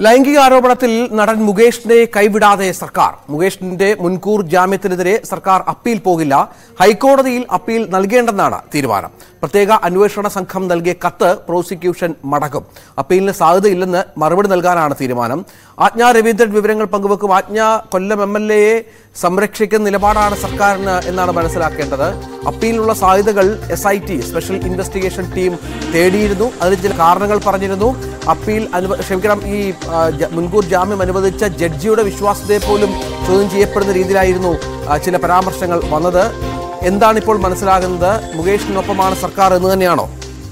ലൈംഗിക ആരോപണത്തിൽ നടൻ മുകേഷിനെ കൈവിടാതെ സർക്കാർ മുകേഷിന്റെ മുൻകൂർ ജാമ്യത്തിനെതിരെ സർക്കാർ അപ്പീൽ പോകില്ല ഹൈക്കോടതിയിൽ അപ്പീൽ നൽകേണ്ടെന്നാണ് തീരുമാനം പ്രത്യേക അന്വേഷണ സംഘം നൽകിയ കത്ത് പ്രോസിക്യൂഷൻ മടക്കും അപ്പീലിന് സാധ്യതയില്ലെന്ന് മറുപടി നൽകാനാണ് തീരുമാനം ആജ്ഞ രവീന്ദ്രൻ വിവരങ്ങൾ പങ്കുവെക്കും ആജ്ഞ കൊല്ലം എം എൽ എയെ സംരക്ഷിക്കുന്ന നിലപാടാണ് സർക്കാരിന് എന്നാണ് മനസ്സിലാക്കേണ്ടത് അപ്പീലിനുള്ള സാധ്യതകൾ S I T special investigation team തേടിയിരുന്നു അതിന് ചില കാരണങ്ങൾ പറഞ്ഞിരുന്നു അപ്പീൽ അനുവ ക്ഷമിക്കണം ഈ ആ, ജ- മുൻകൂർ ജാമ്യം അനുവദിച്ച ജഡ്ജിയുടെ വിശ്വാസത്തെ പോലും ചോദ്യം ചെയ്യപ്പെടുന്ന രീതിയിലായിരുന്നു ആ, ചില പരാമർശങ്ങൾ വന്നത് എന്താണ് ഇപ്പോൾ മനസ്സിലാകുന്നത് മുകേഷിനൊപ്പമാണ് സർക്കാർ എന്ന് തന്നെയാണോ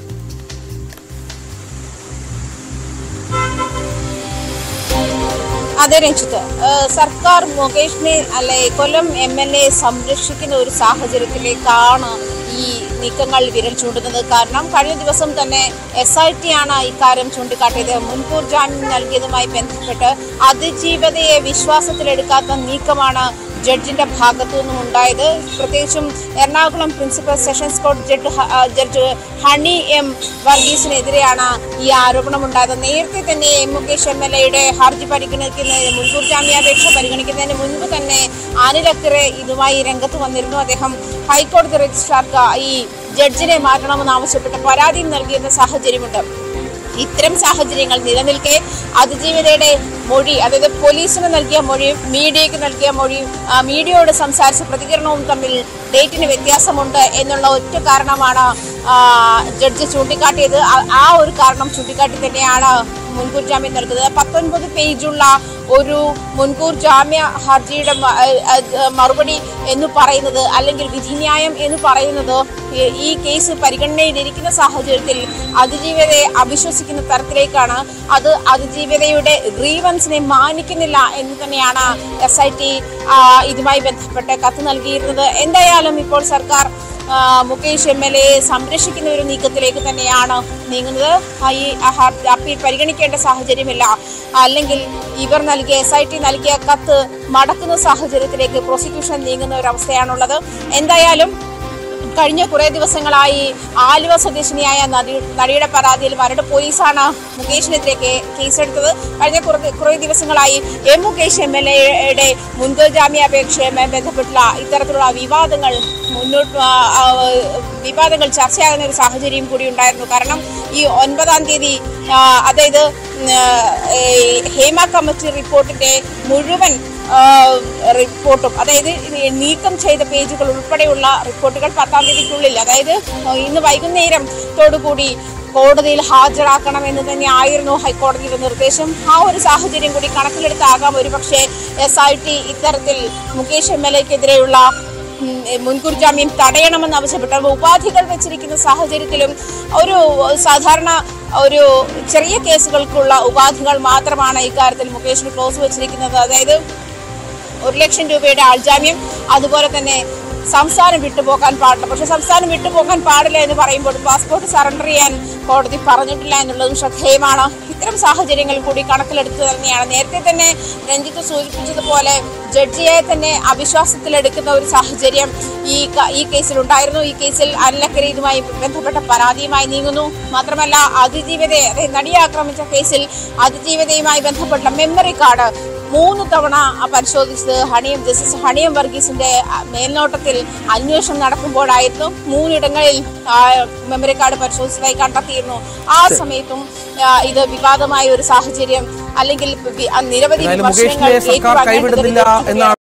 അതെ രഞ്ജിത്ത് ഏഹ് സർക്കാർ മുകേഷിനെ അല്ലെ കൊല്ലം എം എൽ എ സംരക്ഷിക്കുന്ന ഒരു സാഹചര്യത്തിലേക്കാണ് ഈ നീക്കങ്ങൾ വിരൽ ചൂണ്ടുന്നത് കാരണം കഴിഞ്ഞ ദിവസം തന്നെ എസ് ഐ ടി ആണ് ഇക്കാര്യം ചൂണ്ടിക്കാട്ടിയത് മുൻകൂർ ജാമ്യം നൽകിയതുമായി ബന്ധപ്പെട്ട് അതിജീവതയെ വിശ്വാസത്തിലെടുക്കാത്ത നീക്കമാണ് ജഡ്ജിന്റെ ഭാഗത്തു നിന്നും ഉണ്ടായത് പ്രത്യേകിച്ചും എറണാകുളം പ്രിൻസിപ്പൽ സെഷൻസ് കോടതി ജഡ്ജ് ഹ- ആ, ജഡ്ജ് ഹണി എം വർഗീസിനെതിരെയാണ് ഈ ആരോപണം ഉണ്ടായത് നേരത്തെ തന്നെ എം മുകേഷ് എം എൽ എയുടെ ഹർജി പരിഗണിക്കുന്നതിന് മുൻകൂർ ജാമ്യാപേക്ഷ പരിഗണിക്കുന്നതിന് മുൻപ് തന്നെ അനിൽ അക്കറെ ഇതുമായി രംഗത്ത് വന്നിരുന്നു അദ്ദേഹം ഹൈക്കോടതി രജിസ്ട്രാർക്ക് ഈ ജഡ്ജിനെ മാറ്റണമെന്ന് ആവശ്യപ്പെട്ട് പരാതിയും നൽകിയിരുന്ന സാഹചര്യമുണ്ട് ഇത്തരം സാഹചര്യങ്ങൾ നിലനിൽക്കെ അതിജീവിതയുടെ മൊഴി അതായത് പോലീസിന് നൽകിയ മൊഴിയും മീഡിയയ്ക്ക് നൽകിയ മൊഴിയും ആ, മീഡിയയോട് സംസാരിച്ച പ്രതികരണവും തമ്മിൽ ഡേറ്റിന് വ്യത്യാസമുണ്ട് എന്നുള്ള ഒറ്റ കാരണമാണ് ആ, ജഡ്ജി ചൂണ്ടിക്കാട്ടിയത് ആ- ആ ഒരു കാരണം ചൂണ്ടിക്കാട്ടി തന്നെയാണ് മുൻകൂർ ജാമ്യം നൽകുന്നത് പത്തൊൻപത് പേജുള്ള ഒരു മുൻകൂർ ജാമ്യ ഹർജിയുടെ മ- ഏഹ് ഏഹ് മറുപടി എന്ന് പറയുന്നത് അല്ലെങ്കിൽ വിധിന്യായം എന്ന് പറയുന്നത് ഈ- ഈ കേസ് പരിഗണനയിലിരിക്കുന്ന സാഹചര്യത്തിൽ അതിജീവിതയെ അവിശ്വസിക്കുന്ന തരത്തിലേക്കാണ് അത് അതിജീവിതയുടെ ഗ്രീവൻസിനെ മാനിക്കുന്നില്ല എന്ന് തന്നെയാണ് എസ് ഐ ടി ഇതുമായി ബന്ധപ്പെട്ട് കത്ത് നൽകിയിരുന്നത് എന്തായാലും ഇപ്പോൾ സർക്കാർ ആ, മുകേഷ് എം എൽ എയെ സംരക്ഷിക്കുന്ന ഒരു നീക്കത്തിലേക്ക് തന്നെയാണ് നീങ്ങുന്നത് ആ, ഈ ഹർ- അപ്പീൽ പരിഗണിക്കേണ്ട സാഹചര്യമില്ല അല്ലെങ്കിൽ ഇവർ നൽകിയ എസ് ഐ ടി നൽകിയ കത്ത് മടക്കുന്ന സാഹചര്യത്തിലേക്ക് പ്രോസിക്യൂഷൻ നീങ്ങുന്ന ഒരു അവസ്ഥയാണുള്ളത് എന്തായാലും കഴിഞ്ഞ കുറേ ദിവസങ്ങളായി ആലുവ സ്വദേശിനിയായ നടി നടിയുടെ പരാതിയിൽ മരട് പോലീസാണ് മുകേഷിനെതിരെ കേ- കേസെടുത്തത് കഴിഞ്ഞ കുറേ കുറേ ദിവസങ്ങളായി എം മുകേഷ് എം എൽ എയുടെ മുൻകൂർ ജാമ്യാപേക്ഷയുമായി ബന്ധപ്പെട്ടുള്ള ഇത്തരത്തിലുള്ള വിവാദങ്ങൾ മുന്നോട്ട് ആ, ആ, വിവാദങ്ങൾ ചർച്ചയാകുന്ന ഒരു സാഹചര്യം കൂടി ഉണ്ടായിരുന്നു കാരണം ഈ ഒൻപതാം തീയതി ആ, അതായത് ഉം, ഏ, ഹേമ കമ്മിറ്റി റിപ്പോർട്ടിന്റെ മുഴുവൻ ആ, റിപ്പോർട്ടും അതായത് ഈ നീക്കം ചെയ്ത പേജുകൾ ഉൾപ്പെടെയുള്ള റിപ്പോർട്ടുകൾ പത്താം തീയതിക്കുള്ളിൽ അതായത് ഇന്ന് വൈകുന്നേരത്തോടുകൂടി കോടതിയിൽ ഹാജരാക്കണം എന്ന് തന്നെ ആയിരുന്നു ഹൈക്കോടതിയുടെ നിർദ്ദേശം ആ ഒരു സാഹചര്യം കൂടി കണക്കിലെടുത്താകാം ഒരുപക്ഷെ എസ് ഐ ടി ഇത്തരത്തിൽ മുകേഷ് എം എൽ എക്കെതിരെയുള്ള ഉം, മുൻകൂർ ജാമ്യം തടയണമെന്ന് ആവശ്യപ്പെട്ട ഉപാധികൾ വെച്ചിരിക്കുന്ന സാഹചര്യത്തിലും ഒരു സാധാരണ ഒരു ചെറിയ കേസുകൾക്കുള്ള ഉപാധികൾ മാത്രമാണ് ഇക്കാര്യത്തിൽ മുകേഷിന് ക്ലോസ് വെച്ചിരിക്കുന്നത് അതായത് ഒരു ലക്ഷം രൂപയുടെ ആൾജാമ്യം അതുപോലെ തന്നെ സംസ്ഥാനം വിട്ടുപോകാൻ പാടില്ല പക്ഷെ സംസ്ഥാനം വിട്ടുപോകാൻ പാടില്ല എന്ന് പറയുമ്പോൾ പാസ്പോർട്ട് സറണ്ടർ ചെയ്യാൻ കോടതി പറഞ്ഞിട്ടില്ല എന്നുള്ളതും ശ്രദ്ധേയമാണ് ഇത്തരം സാഹചര്യങ്ങൾ കൂടി കണക്കിലെടുത്ത് തന്നെയാണ് നേരത്തെ തന്നെ രഞ്ജിത്ത് സൂചിപ്പിച്ചതുപോലെ ജഡ്ജിയെ തന്നെ അവിശ്വാസത്തിലെടുക്കുന്ന ഒരു സാഹചര്യം ഈ ക- ഈ കേസിൽ ഉണ്ടായിരുന്നു ഈ കേസിൽ അനിലക്കര ഇതുമായി ബന്ധപ്പെട്ട പരാതിയുമായി നീങ്ങുന്നു മാത്രമല്ല അതിജീവിതയെ അതായത് നടിയെ ആക്രമിച്ച കേസിൽ അതിജീവിതയുമായി ബന്ധപ്പെട്ട മെമ്മറി കാർഡ് മൂന്ന് തവണ പരിശോധിച്ചത് ഹണിയം ജസ്റ്റിസ് ഹണിയം വർഗീസിന്റെ മേൽനോട്ടത്തിൽ അന്വേഷണം നടക്കുമ്പോഴായിരുന്നു മൂന്നിടങ്ങളിൽ ആ, മെമ്മറി കാർഡ് പരിശോധിച്ചതായി കണ്ടെത്തിയിരുന്നു ആ സമയത്തും ആ, ഇത് വിവാദമായ ഒരു സാഹചര്യം അല്ലെങ്കിൽ വി- നിരവധി എന്തായാലും വിമർശനങ്ങൾ മുകേഷിനെ സർക്കാർ ഏറ്റുവാങ്ങേണ്ടത് കൈവിടുന്നില്ല വിചാരിക്കുകയാണ്. എന്നാണ്